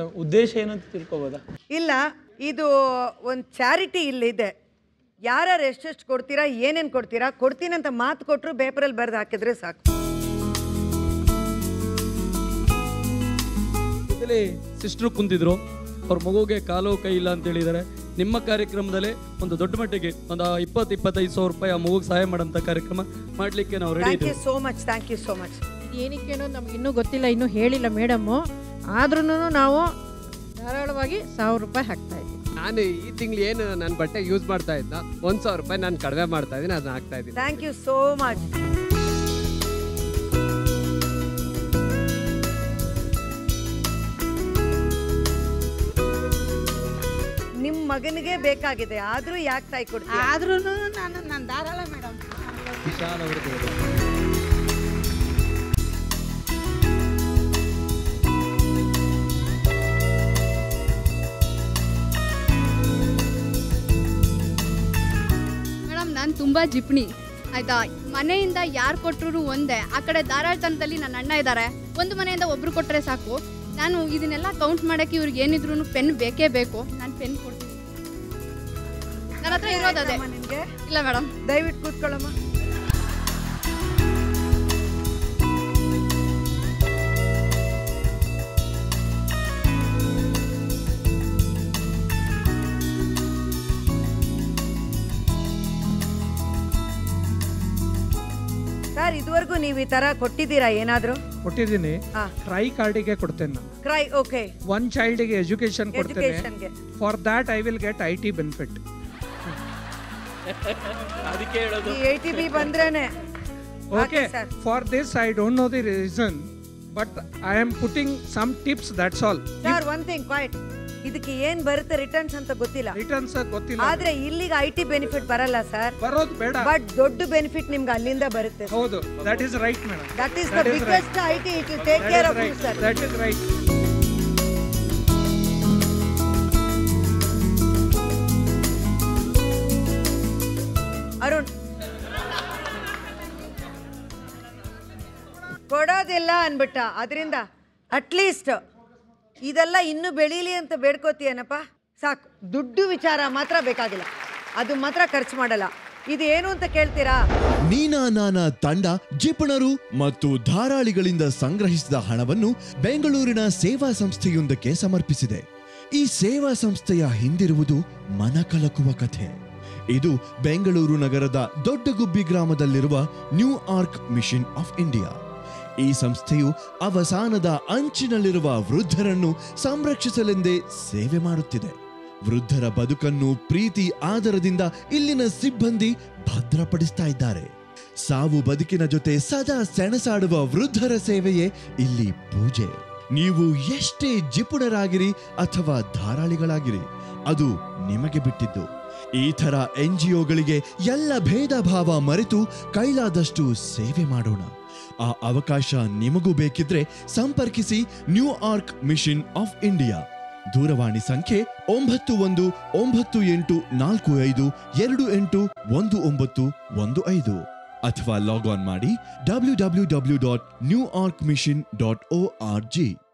ಉದ್ದೇಶ ಏನು ಅಂತ ತಿಳ್ಕೊಬೋದಾ ಇಲ್ಲ ಇದು ಒಂದು ಚಾರಿಟಿ ಇಲ್ಲಿದೆ ಯಾರ್ಯಾರು ಎಷ್ಟೆಷ್ಟು ಕೊಡ್ತೀರಾ ಏನೇನು ಕೊಡ್ತೀರಾ ಕೊಡ್ತೀನಿ ಅಂತ ಮಾತು ಕೊಟ್ಟರು ಪೇಪರಲ್ಲಿ ಬರೆದು ಹಾಕಿದ್ರೆ ಸಾಕು ಜೊತೆಲಿ ಸಿಸ್ಟ್ರು ಕುಂತಿದ್ರು ಅವ್ರ ಮಗುಗೆ ಕಾಲು ಕೈ ಇಲ್ಲ ಅಂತ ಹೇಳಿದ್ದಾರೆ ನಿಮ್ಮ ಕಾರ್ಯಕ್ರಮದಲ್ಲಿ ಒಂದು ದೊಡ್ಡ ಮಟ್ಟಿಗೆ ಒಂದು ಇಪ್ಪತ್ತು ಇಪ್ಪತ್ತೈದು ಸಾವಿರ ರೂಪಾಯಿ ಆ ಮಗುಗೆ ಸಹಾಯ ಮಾಡೋಂಥ ಕಾರ್ಯಕ್ರಮ ಮಾಡಲಿಕ್ಕೆ ನಾವು ರೆಡಿ ಥ್ಯಾಂಕ್ ಯು ಇದ್ದೀವಿ so much thank you so much ಏನಕ್ಕೆ ಅನ್ನೋದು ನಮ್ಗೆ ಇನ್ನೂ ಗೊತ್ತಿಲ್ಲ ಇನ್ನೂ ಹೇಳಿಲ್ಲ ಮೇಡಮ್ಮು ಆದ್ರೂ ನಾವು ಧಾರಾಳವಾಗಿ ಸಾವಿರ ರೂಪಾಯಿ ಹಾಕ್ತಾ ಇದ್ದೀವಿ ನಾನು ಈ ತಿಂಗಳು ಏನು ನನ್ನ ಬಟ್ಟೆ ಯೂಸ್ ಮಾಡ್ತಾ ಇದ್ದ ಒಂದು ಸಾವಿರ ರೂಪಾಯಿ ನಾನು ಕಡಿಮೆ ಮಾಡ್ತಾ ಇದ್ದೀನಿ ಅದನ್ನ ಹಾಕ್ತಾ ಇದ್ದೀನಿ ಥ್ಯಾಂಕ್ ಯು ಸೋ ಮಚ್ ನಿಮ್ಮ ಮಗನಿಗೆ ಬೇಕಾಗಿದೆ ಆದ್ರೂ ಯಾಕೆ ತಾಯಿ ಕೊಡ್ತೀರಾ ಆದ್ರೂ ನಾನು ನಾನು ಧಾರಾಳ ಮೇಡಮ್ ವಿಶಾಲ ಹೃದಯ. ಮೇಡಮ್ ನಾನು ತುಂಬ ಜಿಪ್ಣಿ ಆಯ್ತಾ ಮನೆಯಿಂದ ಯಾರು ಕೊಟ್ಟರು ಒಂದೇ ಆ ಕಡೆ ಧಾರಾಳ್ತನದಲ್ಲಿ ನನ್ನ ಅಣ್ಣ ಇದ್ದಾರೆ ಒಂದು ಮನೆಯಿಂದ ಒಬ್ರು ಕೊಟ್ಟರೆ ಸಾಕು ನಾನು ಇದನ್ನೆಲ್ಲ ಕೌಂಟ್ ಮಾಡೋಕ್ಕೆ ಇವ್ರಿಗೆ ಏನಿದ್ರು ಪೆನ್ ಬೇಕೇ ಬೇಕು ನಾನು ಪೆನ್ ಕೊಡ್ತೀನಿ ನನ್ನ ಹತ್ರ ಇರೋದು ಅದೇ ನಿನ್ಗೆ ಇಲ್ಲ ಮೇಡಮ್ ದಯವಿಟ್ಟು ಕೂತ್ಕೊಳ್ಳಮ್ಮ ಸರ್ ಇದುವರೆಗೂ ನೀವು ಈ ತರ ಕೊಟ್ಟಿದ್ದೀರಾ ಏನಾದ್ರು ಕೊಟ್ಟಿದ್ದೀನಿ ಹಾ. ಟ್ರೈ ಕಾರ್ಡಿಗೆ ಕೊಡ್ತೇನೆ ನಾನು ಕ್ರೈ ಓಕೆ ಒನ್ ಚೈಲ್ಡ್ಗೆ ಎಜುಕೇಶನ್ ಕೊಡ್ತೇನೆ ಎಜುಕೇಶನ್ಗೆ for that I will get I T benefit ಅದಕ್ಕೆ ಹೇಳೋದು ಈ ಏಟಿ ಬಿ ಬಂದ್ರೇನೆ okay sir for this I don't know the reason but I am putting some tips that's all sir one thing quite ಇದಕ್ಕೆ ಏನ್ ಬರುತ್ತೆ returns ಅಂತ ಗೊತ್ತಿಲ್ಲ returns ಗೊತ್ತಿಲ್ಲ ಆದ್ರೆ ಇಲ್ಲಿಗೆ ಐ ಟಿ ಬೆನಿಫಿಟ್ ಬರಲ್ಲ ಸರ್ ಬರೋದು ಬೇಡ ಬಟ್ ದೊಡ್ಡ ಬೆನಿಫಿಟ್ ನಿಮ್ಗೆ ಅಲ್ಲಿಂದ ಬರುತ್ತೆ ಹೌದು that is right madam that is the biggest I T it take care of you sir that is right Arun ಕೊಡೋದಿಲ್ಲ ಅನ್ಬಿಟ್ಟ ಅದರಿಂದ ಅಟ್ಲೀಸ್ಟ್ ಇದೆಲ್ಲ ಇನ್ನೂ ಬೆಳೀಲಿ ಅಂತ ಬೇಡ್ಕೋತೀಯನಪ್ಪ ಸಾಕು ದುಡ್ಡು ವಿಚಾರ ಮಾತ್ರ ಬೇಕಾಗಿಲ್ಲ ಅದು ಮಾತ್ರ ಖರ್ಚು ಮಾಡಲ್ಲ ಇದು ಏನು ಅಂತ ಕೇಳ್ತೀರಾ ನೀನಾ ನಾನಾ ತಂಡ ಜಿಪಣರು ಮತ್ತು ಧಾರಾಳಿಗಳಿಂದ ಸಂಗ್ರಹಿಸಿದ ಹಣವನ್ನು ಬೆಂಗಳೂರಿನ ಸೇವಾ ಸಂಸ್ಥೆಯೊಂದಕ್ಕೆ ಸಮರ್ಪಿಸಿದೆ ಈ ಸೇವಾ ಸಂಸ್ಥೆಯ ಹಿಂದಿರುವುದು ಮನಕಲಕುವ ಕಥೆ ಇದು ಬೆಂಗಳೂರು ನಗರದ ದೊಡ್ಡಗುಬ್ಬಿ ಗ್ರಾಮದಲ್ಲಿರುವ New Ark Mission of India ಈ ಸಂಸ್ಥೆಯು ಅವಸಾನದ ಅಂಚಿನಲ್ಲಿರುವ ವೃದ್ಧರನ್ನು ಸಂರಕ್ಷಿಸಲೆಂದೇ ಸೇವೆ ಮಾಡುತ್ತಿದೆ ವೃದ್ಧರ ಬದುಕನ್ನು ಪ್ರೀತಿ ಆದರದಿಂದ ಇಲ್ಲಿನ ಸಿಬ್ಬಂದಿ ಭದ್ರಪಡಿಸ್ತಾ ಇದ್ದಾರೆ ಸಾವು ಬದುಕಿನ ಜೊತೆ ಸದಾ ಸೆಣಸಾಡುವ ವೃದ್ಧರ ಸೇವೆಯೇ ಇಲ್ಲಿ ಪೂಜೆ ನೀವು ಎಷ್ಟೇ ಜಿಪುಣರಾಗಿರಿ ಅಥವಾ ಧಾರಾಳಿಗಳಾಗಿರಿ ಅದು ನಿಮಗೆ ಬಿಟ್ಟಿದ್ದು ಈ ಥರ ಎನ್ ಜಿ ಒಗಳಿಗೆ ಎಲ್ಲ ಭೇದ ಭಾವ ಮರೆತು ಕೈಲಾದಷ್ಟು ಸೇವೆ ಮಾಡೋಣ ಆ ಅವಕಾಶ ನಿಮಗೂ ಬೇಕಿದ್ರೆ ಸಂಪರ್ಕಿಸಿ New Ark Mission of India ದೂರವಾಣಿ ಸಂಖ್ಯೆ ಒಂಬತ್ತು ಒಂದು ಒಂಬತ್ತು ಎಂಟು ನಾಲ್ಕು ಐದು ಎರಡು ಎಂಟು ಒಂದು ಒಂಬತ್ತು ಒಂದು ಐದು ಅಥವಾ ಲಾಗ್ ಆನ್ ಮಾಡಿ W W W dot New Ark Mission dot O R G